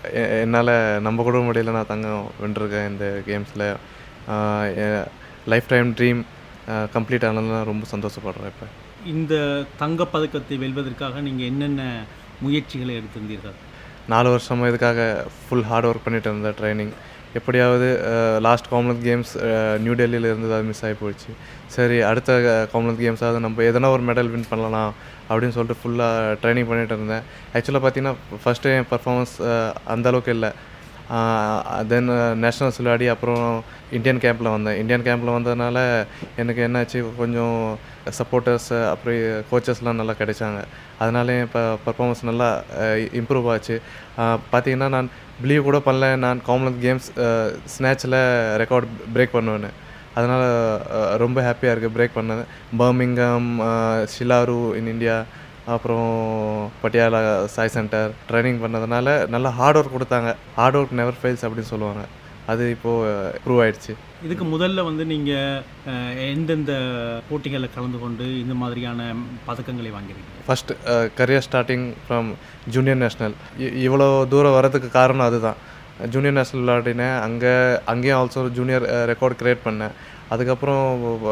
என்னால் நம்ப கூட முடியல நான் தங்கம் வென்றிருக்கேன் இந்த கேம்ஸில் லைஃப் டைம் ட்ரீம் கம்ப்ளீட் ஆனதுலாம் ரொம்ப சந்தோஷப்படுறேன் இப்போ இந்த தங்கப் பதக்கத்தை வெல்வதற்காக நீங்கள் என்னென்ன முயற்சிகளை எடுத்திருந்தீர்கள் நாலு வருஷமாக இதுக்காக ஃபுல் ஹார்ட் ஒர்க் பண்ணிட்டு இருந்தேன் ட்ரைனிங் எப்படியாவது லாஸ்ட் காமன்வெல்த் கேம்ஸ் நியூ டெல்லியில் இருந்தது அது மிஸ் ஆகி போயிடுச்சு சரி அடுத்த காமன்வெல்த் கேம்ஸாவது நம்ம எதனா ஒரு மெடல் வின் பண்ணலாம் அப்படின்னு சொல்லிட்டு ஃபுல்லாக ட்ரைனிங் பண்ணிட்டு இருந்தேன் ஆக்சுவலாக பார்த்தீங்கன்னா ஃபஸ்ட்டு என் பர்ஃபார்மன்ஸ் அந்தளவுக்கு இல்லை தென் நேஷ்னல்ஸ் விளையாடி அப்புறம் இந்தியன் கேம்பில் வந்தேன் இந்தியன் கேம்பில் வந்ததுனால எனக்கு என்னாச்சு கொஞ்சம் சப்போர்ட்டர்ஸ் அப்புறம் கோச்சஸ்லாம் நல்லா கிடைச்சாங்க அதனால இப்போ பர்ஃபார்மன்ஸ் நல்லா இம்ப்ரூவ் ஆச்சு பார்த்தீங்கன்னா நான் பிலீவ் கூட பண்ணல நான் காமன்வெல்த் கேம்ஸ் ஸ்னேட்சில் ரெக்கார்ட் பிரேக் பண்ணுவேன்னு அதனால் ரொம்ப ஹாப்பியாக இருக்குது பிரேக் பண்ணது பர்மிங்கம் ஷிலாரு இன் இந்தியா அப்புறம் பட்டியாலா சாய் சென்டர் ட்ரைனிங் பண்ணதுனால நல்லா ஹார்ட் ஒர்க் கொடுத்தாங்க ஹார்ட் ஒர்க் நெவர் ஃபெயில்ஸ் அப்படின்னு சொல்லுவாங்க அது இப்போது ப்ரூவ் ஆயிடுச்சு இதுக்கு முதல்ல வந்து நீங்கள் எந்தெந்த போட்டிகளில் கலந்து கொண்டு இந்த மாதிரியான பதக்கங்களை வாங்கியிருக்கீங்க first career starting from junior national இவ்வளோ தூரம் வரதுக்கு காரணம் அதுதான் ஜூனியர் நேஷ்னல் விளையாடினேன் அங்கே அங்கேயும் ஆல்சோ ஜூனியர் ரெக்கார்ட் க்ரியேட் பண்ணேன் அதுக்கப்புறம்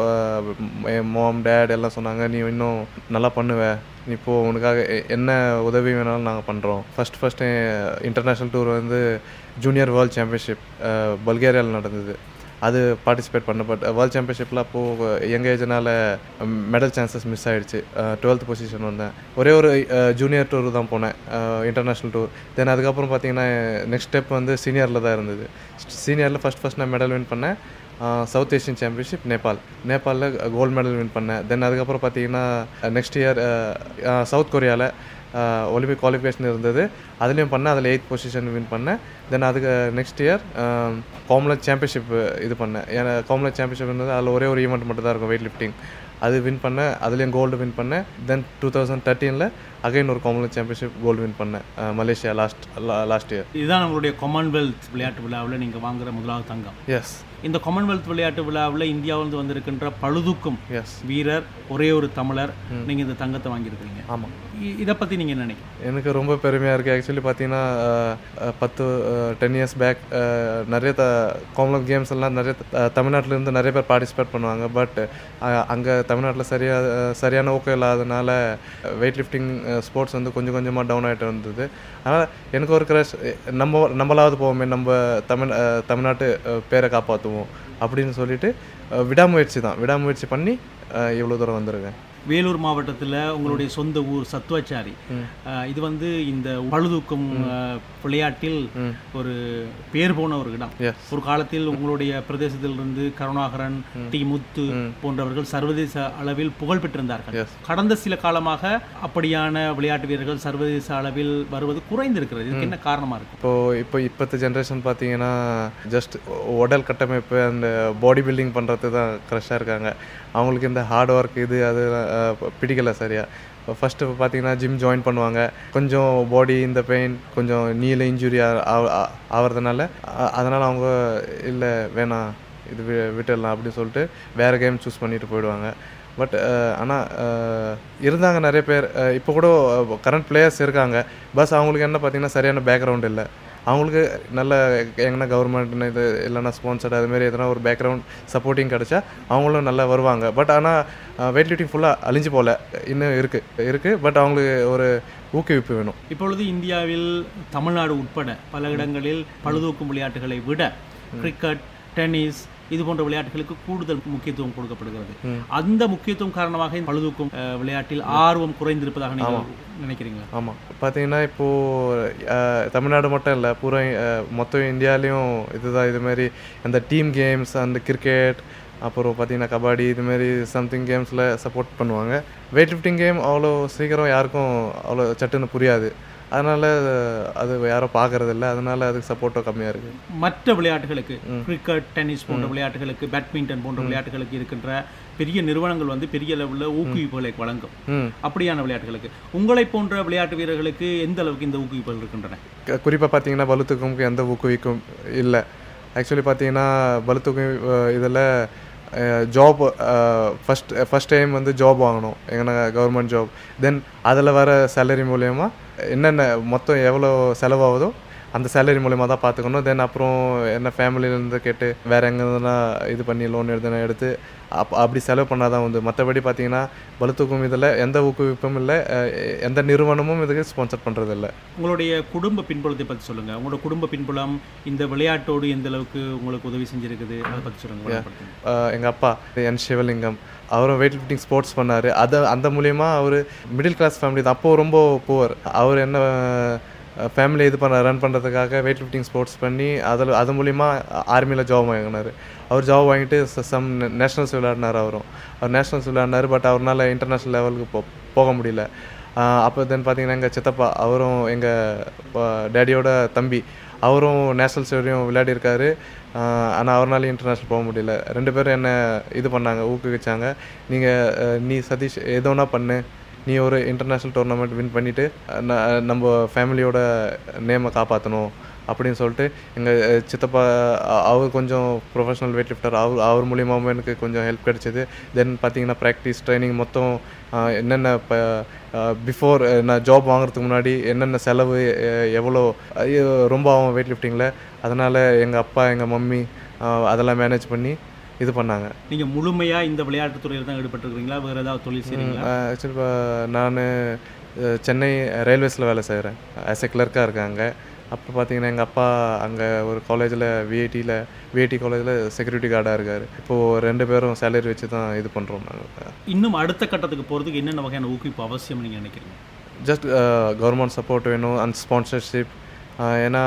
மாம் டேட் எல்லாம் சொன்னாங்க நீ இன்னும் நல்லா பண்ணுவ நீ இப்போ உனக்காக என்ன உதவி வேணாலும் நாங்கள் பண்ணுறோம் ஃபஸ்ட் ஃபஸ்ட்டு இன்டர்நேஷ்னல் டூர் வந்து ஜூனியர் வேர்ல்ட் சாம்பியன்ஷிப் பல்கேரியாவில் நடந்தது அது பார்ட்டிசிபேட் பண்ண பட் வேர்ல்ட் சாம்பியன்ஷிப்பில் அப்போது எங்கள் ஏஜனால் மெடல் சான்சஸ் மிஸ் ஆகிடுச்சு டுவெல்த் பொசிஷன் வந்தேன் ஒரே ஒரு ஜூனியர் டூர் தான் போனேன் இன்டர்நேஷ்னல் டூர் தென் அதுக்கப்புறம் பார்த்தீங்கன்னா நெக்ஸ்ட் ஸ்டெப் வந்து சீனியரில் தான் இருந்தது சீனியரில் ஃபஸ்ட் ஃபஸ்ட் நான் மெடல் வின் பண்ணேன் சவுத் ஏஷியன் சாம்பியன்ஷிப் நேபாள் நேபாளில் கோல்டு மெடல் வின் பண்ணேன் தென் அதுக்கப்புறம் பார்த்தீங்கன்னா நெக்ஸ்ட் இயர் சவுத் கொரியாவில் ஒலிம்பிக் குவாலிஃபிகேஷன் இருந்தது அதுலேயும் பண்ணேன் அதில் எயித் பொசிஷன் வின் பண்ணேன் தென் அதுக்கு நெக்ஸ்ட் இயர் காமன்வெல்த் சாம்பியன்ஷிப் இது பண்ணேன் ஏன்னா காமன்வெல்த் சாம்பியன்ஷிப் இருந்தது அதில் ஒரே ஒரு ஈவெண்ட் மட்டும் தான் இருக்கும் வெயிட் லிஃப்டிங் அது வின் பண்ணேன் அதுலேயும் கோல்டு வின் பண்ணேன் தென் டூ தௌசண்ட் தேர்ட்டீனில் அகைன் ஒரு காமன்வெல்த் சாம்பியன்ஷிப் கோல்டு வின் பண்ணேன் மலேசியா லாஸ்ட் லாஸ்ட் இயர் இதுதான் நம்மளுடைய காமன்வெல்த் விளையாட்டு விழாவில் நீங்கள் வாங்குற முதலாவது தங்கம் எஸ் இந்த காமன்வெல்த் விளையாட்டு விழாவில் இந்தியாவிலிருந்து வந்திருக்கின்ற பழுதுக்கும் எஸ் வீரர் ஒரே ஒரு தமிழர் நீங்கள் இந்த தங்கத்தை வாங்கியிருக்கிறீங்க ஆமாம் இதை பற்றி நீங்கள் என்ன நினைக்கிறீங்க எனக்கு ரொம்ப பெருமையாக இருக்குது ஆக்சுவலி பார்த்தீங்கன்னா பத்து டென் இயர்ஸ் பேக் நிறைய த காமன்வெல்த் கேம்ஸ் எல்லாம் நிறைய தமிழ்நாட்டிலேருந்து நிறைய பேர் பார்ட்டிசிபேட் பண்ணுவாங்க பட் அங்கே தமிழ்நாட்டில் சரியாக சரியான ஊக்கம் இல்லாதனால வெயிட் லிஃப்டிங் ஸ்போர்ட்ஸ் வந்து கொஞ்சம் கொஞ்சமாக டவுன் ஆகிட்டு வந்தது அதனால் எனக்கு ஒரு கிரஷ் நம்ம நம்மளாவது போவோமே நம்ம தமிழ் தமிழ்நாட்டு பேரை காப்பாற்றுவோம் அப்படின்னு சொல்லிட்டு விடாமுயற்சி தான் விடாமுயற்சி பண்ணி இவ்வளோ தூரம் வந்திருக்கேன் வேலூர் மாவட்டத்தில் உங்களுடைய சொந்த ஊர் சத்துவாச்சாரி இது வந்து இந்த பழுதூக்கும் விளையாட்டில் ஒரு பேர் போன ஒரு இடம் ஒரு காலத்தில் உங்களுடைய பிரதேசத்திலிருந்து கருணாகரன் டி முத்து போன்றவர்கள் சர்வதேச அளவில் புகழ் பெற்றிருந்தார்கள் கடந்த சில காலமாக அப்படியான விளையாட்டு வீரர்கள் சர்வதேச அளவில் வருவது குறைந்திருக்கிறது இதுக்கு என்ன காரணமா இருக்கு இப்போ இப்போ இப்போத்த ஜென்ரேஷன் பார்த்தீங்கன்னா ஜஸ்ட் உடல் கட்டமைப்பு அந்த பாடி பில்டிங் பண்ணுறது தான் க்ரஷ்ஷாக இருக்காங்க அவங்களுக்கு இந்த ஹார்ட் ஒர்க் இது அது பிடிக்கல சரியா ஃபஸ்ட்டு பார்த்தீங்கன்னா ஜிம் ஜாயின் பண்ணுவாங்க கொஞ்சம் பாடி இந்த பெயின் கொஞ்சம் நீல இன்ஜுரி ஆகிறதுனால அதனால் அவங்க இல்லை வேணாம் இது விட்டுடலாம் அப்படின்னு சொல்லிட்டு வேறு கேம் சூஸ் பண்ணிட்டு போயிடுவாங்க பட் ஆனால் இருந்தாங்க நிறைய பேர் இப்போ கூட கரண்ட் பிளேயர்ஸ் இருக்காங்க பஸ் அவங்களுக்கு என்ன பார்த்தீங்கன்னா சரியான பேக்ரவுண்ட் இல்லை அவங்களுக்கு நல்ல எங்கன்னா கவர்மெண்ட் இது இல்லைன்னா ஸ்பான்சர்ட் அதுமாரி எதனா ஒரு பேக்ரவுண்ட் சப்போர்ட்டிங் கிடச்சா அவங்களும் நல்லா வருவாங்க பட் ஆனால் வெயிட் லிஃப்டிங் ஃபுல்லாக அழிஞ்சு போகல இன்னும் இருக்குது இருக்குது பட் அவங்களுக்கு ஒரு ஊக்குவிப்பு வேணும் இப்பொழுது இந்தியாவில் தமிழ்நாடு உட்பட பல இடங்களில் பழுதூக்கும் விளையாட்டுகளை விட கிரிக்கெட் டென்னிஸ் இது போன்ற விளையாட்டுகளுக்கு கூடுதல் முக்கியத்துவம் கொடுக்கப்படுகிறது அந்த முக்கியத்துவம் காரணமாக பழுதூக்கும் விளையாட்டில் ஆர்வம் குறைந்திருப்பதாக நீங்கள் நினைக்கிறீங்களா ஆமாம் பார்த்தீங்கன்னா இப்போது தமிழ்நாடு மட்டும் இல்லை பூரா மொத்தம் இந்தியாலேயும் இதுதான் இதுமாரி அந்த டீம் கேம்ஸ் அந்த கிரிக்கெட் அப்புறம் பார்த்தீங்கன்னா கபடி இதுமாரி சம்திங் கேம்ஸில் சப்போர்ட் பண்ணுவாங்க வெயிட் லிஃப்டிங் கேம் அவ்வளோ சீக்கிரம் யாருக்கும் அவ்வளோ சட்டுன்னு புரியாது அதனால் அது யாரும் பார்க்கறது இல்லை அதனால அதுக்கு சப்போர்ட்டும் கம்மியாக இருக்குது மற்ற விளையாட்டுகளுக்கு கிரிக்கெட் டென்னிஸ் போன்ற விளையாட்டுகளுக்கு பேட்மிண்டன் போன்ற விளையாட்டுகளுக்கு இருக்கின்ற பெரிய நிறுவனங்கள் வந்து பெரிய லெவலில் ஊக்குவிப்புகளை வழங்கும் அப்படியான விளையாட்டுகளுக்கு உங்களை போன்ற விளையாட்டு வீரர்களுக்கு எந்த அளவுக்கு இந்த ஊக்குவிப்புகள் இருக்கின்றன குறிப்பாக பார்த்தீங்கன்னா பலுத்துக்கும் எந்த ஊக்குவிக்கும் இல்லை ஆக்சுவலி பார்த்தீங்கன்னா பலுத்துக்கும் இதில் ஜாப் ஃபஸ்ட் ஃபஸ்ட் டைம் வந்து ஜாப் வாங்கணும் எங்கன்னா கவர்மெண்ட் ஜாப் தென் அதில் வர சேலரி மூலயமா என்னென்ன மொத்தம் எவ்வளோ செலவாகுதோ அந்த சேலரி மூலயமா தான் பார்த்துக்கணும் தென் அப்புறம் என்ன ஃபேமிலியிலேருந்து கேட்டு வேறு எங்கேருந்துனா இது பண்ணி லோன் எடுத்துனா எடுத்து அப் அப்படி செலவு பண்ணால் தான் வந்து மற்றபடி பார்த்தீங்கன்னா பளுத்தூக்கும் இதில் எந்த ஊக்குவிப்பும் இல்லை அஹ் எந்த நிறுவனமும் இதுக்கு ஸ்பான்சர் பண்ணுறது இல்லை உங்களுடைய குடும்ப பின்புலத்தை பற்றி சொல்லுங்க உங்களோட குடும்ப பின்புலம் இந்த விளையாட்டோடு எந்த அளவுக்கு உங்களுக்கு உதவி செஞ்சிருக்குது அதை பற்றி சொல்லுங்க விளம்பரப்படுத்துங்க. எங்கள் அப்பா என் சிவலிங்கம் அவரும் வெயிட் லிஃப்டிங் ஸ்போர்ட்ஸ் பண்ணார் அதை அந்த மூலியமா அவர் மிடில் கிளாஸ் ஃபேமிலி தான் அப்போது ரொம்ப புவர் அவர் என்ன ஃபேமிலி இது பண்ண ரன் பண்ணுறதுக்காக வெயிட் லிஃப்டிங் ஸ்போர்ட்ஸ் பண்ணி அதில் அது மூலிமா ஆர்மியில் ஜாப் வாங்கினார் அவர் ஜாப் வாங்கிட்டு சம் நேஷ்னல்ஸ் விளையாடினார் அவரும் அவர் நேஷ்னல்ஸ் விளையாடினார் பட் அவரால் இன்டர்நேஷ்னல் லெவலுக்கு போ போக முடியல அப்போ தென் பார்த்தீங்கன்னா எங்கள் சித்தப்பா அவரும் எங்கள் டேடியோட தம்பி அவரும் நேஷ்னல்ஸ் வரையும் விளையாடிருக்காரு ஆனால் அவரால் இன்டர்நேஷ்னல் போக முடியல ரெண்டு பேரும் என்ன இது பண்ணாங்க ஊக்குவிச்சாங்க நீங்கள் நீ சதீஷ் எதோனா பண்ணு நீ ஒரு இன்டர்நேஷ்னல் டோர்னமெண்ட் வின் பண்ணிவிட்டு நம்ம ஃபேமிலியோட நேமை காப்பாற்றணும் அப்படின்னு சொல்லிட்டு எங்கள் சித்தப்பா அ- அவர் கொஞ்சம் ப்ரொஃபஷனல் வெயிட் லிஃப்டர் அவர் அவர் மூலியமாகவும் எனக்கு கொஞ்சம் ஹெல்ப் கிடைச்சிது தென் பார்த்தீங்கன்னா ப்ராக்டிஸ் ட்ரைனிங் மொத்தம் அஹ், என்னென்ன இப்போ பிஃபோர் நான் ஜாப் வாங்குறதுக்கு முன்னாடி என்னென்ன செலவு எ- எவ்வளோ ஐயோ, ரொம்ப ஆகும் வெயிட் லிஃப்டிங்கில் அதனால் எங்கள் அப்பா எங்கள் மம்மி அஹ், அதெல்லாம் மேனேஜ் பண்ணி இது பண்ணாங்க நீங்க முழுமையா இந்த விளையாட்டுத் துறையில் தான் ஈடுபட்டிருக்கீங்களா வேற ஏதாவது தொழில் செய்றீங்களா ஆக்சுவலி இப்போ நான் சென்னை ரயில்வேஸில் வேலை செய்கிறேன் ஆஸ் எ கிளர்க்காக இருக்கேன் அங்கே அப்புறம் பார்த்தீங்கன்னா எங்கள் அப்பா அங்கே ஒரு காலேஜில் விஐடியில் விஐடி காலேஜில் செக்யூரிட்டி கார்டாக இருக்கார் இப்போது ரெண்டு பேரும் சேலரி வச்சு தான் இது பண்ணுறோம் நாங்கள் இன்னும் அடுத்த கட்டத்துக்கு போறதுக்கு என்னென்ன வகையான ஊக்குவிப்பு அவசியம் நீங்க நினைக்கிறீங்க ஜஸ்ட் கவர்மெண்ட் சப்போர்ட் வேணும் அண்ட் ஸ்பான்சர்ஷிப் ஏன்னா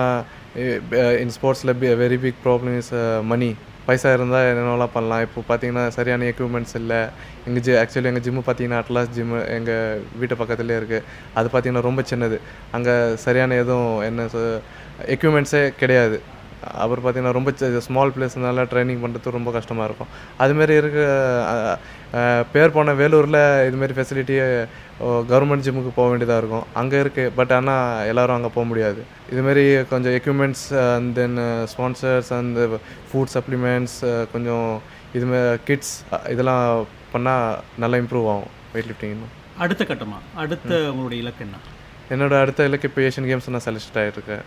இன் ஸ்போர்ட்ஸில் very big problem is money பைசா இருந்தால் என்னென்னலாம் பண்ணலாம் இப்போ பார்த்தீங்கன்னா சரியான எக்யூப்மெண்ட்ஸ் இல்லை எங்கள் ஜி ஆக்சுவலி எங்கள் ஜிம்மு பார்த்தீங்கன்னா அட்லாஸ் ஜிம்மு எங்கள் வீட்டு பக்கத்துலேயே இருக்குது அது பார்த்தீங்கன்னா ரொம்ப சின்னது அங்கே சரியான எதுவும் என்ன எக்யூப்மெண்ட்ஸே கிடையாது அப்புறம் பார்த்தீங்கன்னா ரொம்ப ஸ்மால் பிளேஸ்னால ட்ரைனிங் பண்ணுறது ரொம்ப கஷ்டமாக இருக்கும் அதுமாரி இருக்க அஹ், அஹ், பேர் போன வேலூரில் இதுமாரி ஃபெசிலிட்டி கவர்மெண்ட் ஜிம்முக்கு போக வேண்டியதாக இருக்கும் அங்கே இருக்குது பட் ஆனால் எல்லாரும் அங்கே போக முடியாது இதுமாரி கொஞ்சம் equipments and then sponsors and food supplements கொஞ்சம் இதுமாரி கிட்ஸ் இதெல்லாம் பண்ணால் நல்லா இம்ப்ரூவ் ஆகும் வெயிட் லிஃப்டிங் இன்னும் அடுத்த கட்டமா அடுத்த உங்களுடைய இலக்கு என்ன என்னோட அடுத்த இலக்கு இப்போ ஏஷியன் கேம்ஸ் நான் செலக்ட் ஆகிருக்கேன்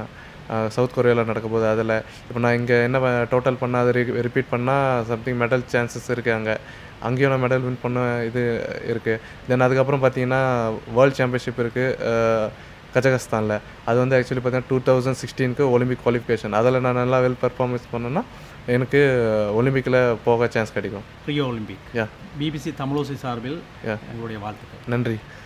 சவுத் கொரியாவில் நடக்க போகுது அதில் இப்போ நான் இங்கே என்ன டோட்டல் பண்ணால் அதை ரிப்பீட் பண்ணால் சம்திங் மெடல் சான்சஸ் இருக்குது அங்கே அங்கேயும் நான் மெடல் வின் பண்ண இது இருக்குது தென் அதுக்கப்புறம் பார்த்தீங்கன்னா வேர்ல்ட் சாம்பியன்ஷிப் இருக்குது கஜகஸ்தானில் அது வந்து ஆக்சுவலி பார்த்தீங்கன்னா டூ தௌசண்ட் சிக்ஸ்டீனுக்கு ஒலிம்பிக் குவாலிஃபிகேஷன் அதில் நான் நல்லா வெல் பெர்ஃபார்மன்ஸ் பண்ணேன்னா எனக்கு ஒலிம்பிக்கில் போக சான்ஸ் கிடைக்கும் ரியோ ஒலிம்பிக் யா பிபிசி தமிழோசை சார்பில் யா உங்களுடைய வாழ்த்துக்கள் நன்றி